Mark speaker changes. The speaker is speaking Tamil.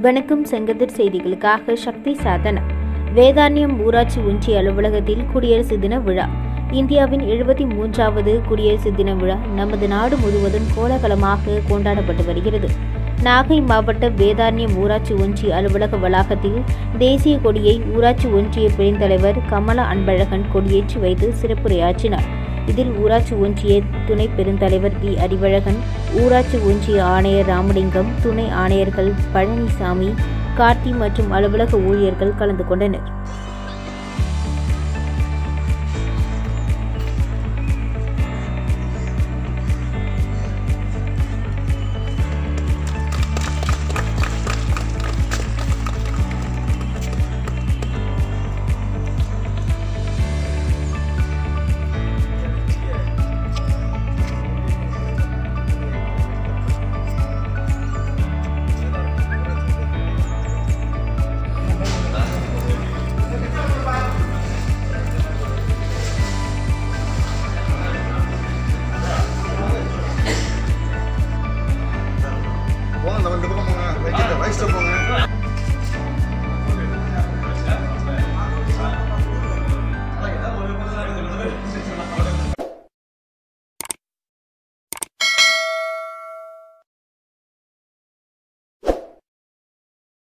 Speaker 1: வணக்கம் செங்கதிர் செய்திகளுக்காக சக்தி சாதனா வேதாரண்யம் ஊராட்சி ஒன்றிய அலுவலகத்தில் குடியரசு தின விழா இந்தியாவின் எழுபத்தி மூன்றாவது குடியரசு தின விழா நமது நாடு முழுவதும் கோலாகலமாக கொண்டாடப்பட்டு வருகிறது நாகை மாவட்ட வேதாரண்யம் ஊராட்சி ஒன்றிய அலுவலக வளாகத்தில் தேசிய கொடியை ஊராட்சி ஒன்றிய பெருந்தலைவர் கமலா அன்பழகன் கொடியேற்றி வைத்து சிறப்புரையாற்றினார் இதில் ஊராட்சி ஒன்றிய துணை பெருந்தலைவர் வி அறிவழகன் ஊராட்சி ஒன்றிய ஆணையர் ராமலிங்கம் துணை ஆணையர்கள் பழனிசாமி கார்த்தி மற்றும் அலுவலக ஊழியர்கள் கலந்து கொண்டனர்